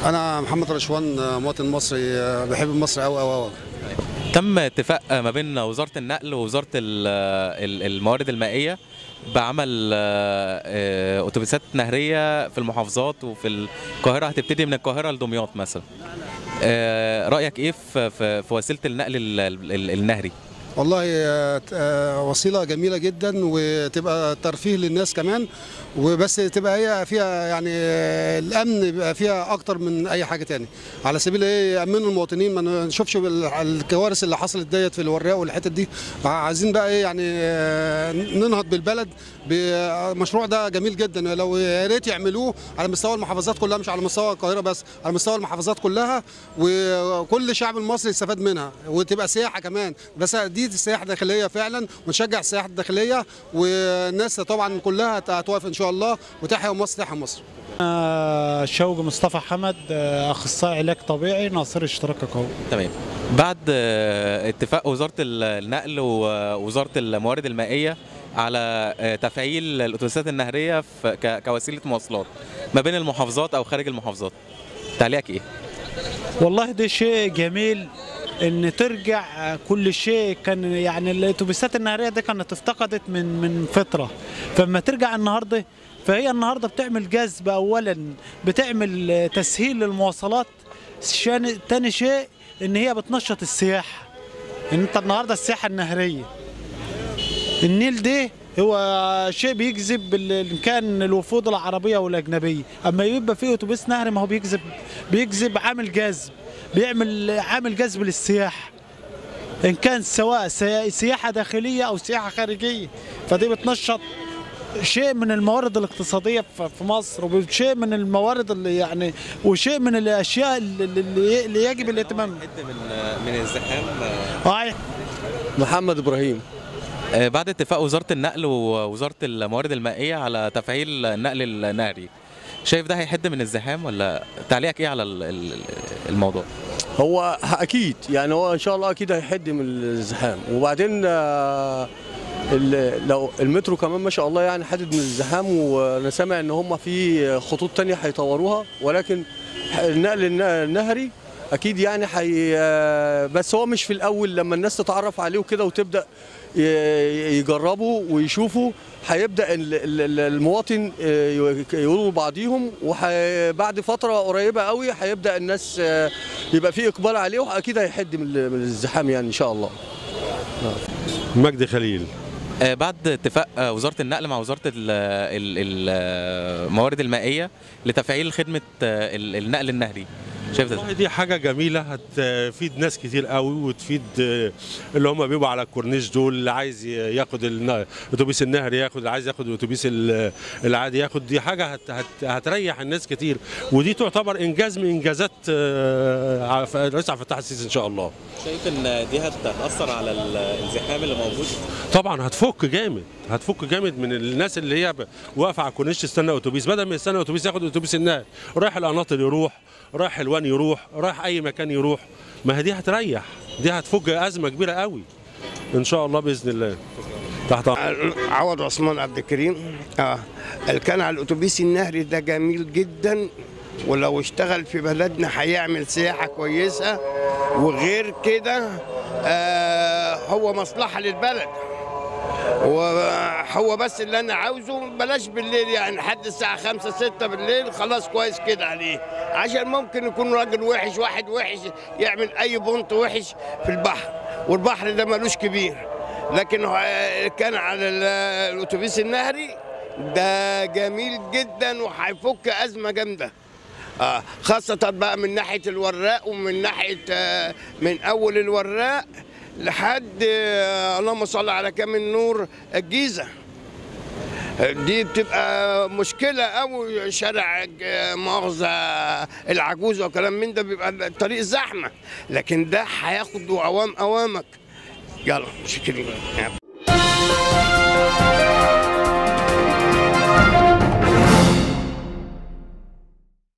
انا محمد رشوان مواطن مصري بحب مصر قوي قوي قوي تم اتفاق ما بين وزاره النقل ووزاره ال- ال- الموارد المائيه بعمل آه، آه، اتوبيسات نهريه في المحافظات وفي القاهره هتبتدي من القاهره لدمياط مثلا آه، رايك ايه في في في وسيله النقل ال- ال- النهري والله آه، آه، وسيله جميله جدا وتبقى ترفيه للناس كمان وبس تبقى هي فيها يعني آه، الامن يبقى فيها اكتر من اي حاجه تاني على سبيل ايه يامنوا المواطنين ما نشوفش ال- الكوارث اللي حصلت ديت في الوراق والحتت دي عايزين بقى ايه يعني آه، ننهض بالبلد بالمشروع ده جميل جدا لو يا ريت يعملوه على مستوى المحافظات كلها مش على مستوى القاهره بس على مستوى المحافظات كلها وكل الشعب المصري يستفاد منها وتبقى سياحه كمان بس دي السياحه الداخليه فعلا ونشجع السياحه الداخليه والناس طبعا كلها هتوقف ان شاء الله وتحيا مصر تحيا مصر أنا شوقي مصطفى حمد آه، اخصائي علاج طبيعي ناصر اشتراك قوي تمام بعد آه، اتفاق وزاره ال- النقل ووزاره الموارد المائيه على آه، تفعيل الاتوبيسات النهريه في- ك- كوسيله مواصلات ما بين المحافظات او خارج المحافظات تعليقك ايه والله ده شيء جميل ان ترجع آه، كل شيء كان يعني الاتوبيسات النهريه دي كانت افتقدت من من فتره فلما ترجع النهارده فهي النهارده بتعمل جذب اولا بتعمل آه، تسهيل للمواصلات شان- تاني شيء ان هي بتنشط السياحه ان انت النهارده السياحه النهريه النيل ده هو شيء بيجذب ال- ان كان الوفود العربيه والاجنبيه اما يبقى فيه اتوبيس نهري ما هو بيجذب بيجذب عامل جذب بيعمل عامل جذب للسياحه ان كان سواء سي- سياحه داخليه او سياحه خارجيه فدي بتنشط شيء من الموارد الاقتصاديه في في مصر وشيء من الموارد اللي يعني وشيء من الاشياء اللي, اللي اللي يجب الاهتمام من من الزحام آه. محمد ابراهيم آه، بعد اتفاق وزاره النقل ووزاره الموارد المائيه على تفعيل النقل النهري شايف ده هيحد من الزحام ولا تعليقك ايه على ال- ال- الموضوع هو اكيد يعني هو ان شاء الله اكيد هيحد من الزحام وبعدين آه، ال- لو المترو كمان ما شاء الله يعني حدد من الزحام وانا سامع ان هم في خطوط تانية هيطوروها ولكن النقل الن- النهري اكيد يعني حي آه، بس هو مش في الاول لما الناس تتعرف عليه وكده وتبدا ي- يجربوا ويشوفوا هيبدا ال- ال- ال- المواطن آه، يقولوا لبعضيهم وبعد فتره قريبه قوي هيبدا الناس آه، يبقى في اقبال عليه واكيد هيحد من ال- من الزحام يعني ان شاء الله مجدي خليل آه، بعد اتفاق آه، وزاره النقل مع وزاره ال- ال- ال- الموارد المائيه لتفعيل خدمه آه، ال- النقل النهري شايف ده والله دي حاجة جميلة هتفيد ناس كتير قوي وتفيد آه، اللي هم بيبقوا على الكورنيش دول اللي عايز ي- ياخد الن- الاتوبيس النهري ياخد اللي عايز ياخد الاتوبيس ال- العادي ياخد دي حاجة هت هت هتريح الناس كتير ودي تعتبر انجاز من انجازات آه، ع- الرئيس عبد الفتاح السيسي ان شاء الله شايف ان دي هتاثر على الزحام اللي موجود طبعا هتفك جامد هتفك جامد من الناس اللي هي ب- واقفه على الكورنيش تستنى اتوبيس بدل ما يستنى اتوبيس ياخد اتوبيس النهر رايح القناطر يروح رايح حلوان يروح رايح اي مكان يروح ما هي دي هتريح دي هتفك ازمه كبيره قوي ان شاء الله باذن الله تحت أمر. عوض عثمان عبد الكريم اه اللي كان على الاتوبيس النهري ده جميل جدا ولو اشتغل في بلدنا هيعمل سياحه كويسه وغير كده آه هو مصلحه للبلد وهو بس اللي انا عاوزه بلاش بالليل يعني لحد الساعه 5 6 بالليل خلاص كويس كده عليه عشان ممكن يكون راجل وحش واحد وحش يعمل اي بنط وحش في البحر والبحر ده ملوش كبير لكن هو كان على ال- الاتوبيس النهري ده جميل جدا وهيفك ازمه جامده آه خاصة بقى من ناحية الوراق ومن ناحية آه من أول الوراق لحد آه اللهم صل على كامل النور الجيزة آه، دي بتبقى مشكلة أوي شارع آه، مؤاخذة العجوزة وكلام من ده بيبقى الطريق زحمة لكن ده هياخد أوام أوامك يلا شكرا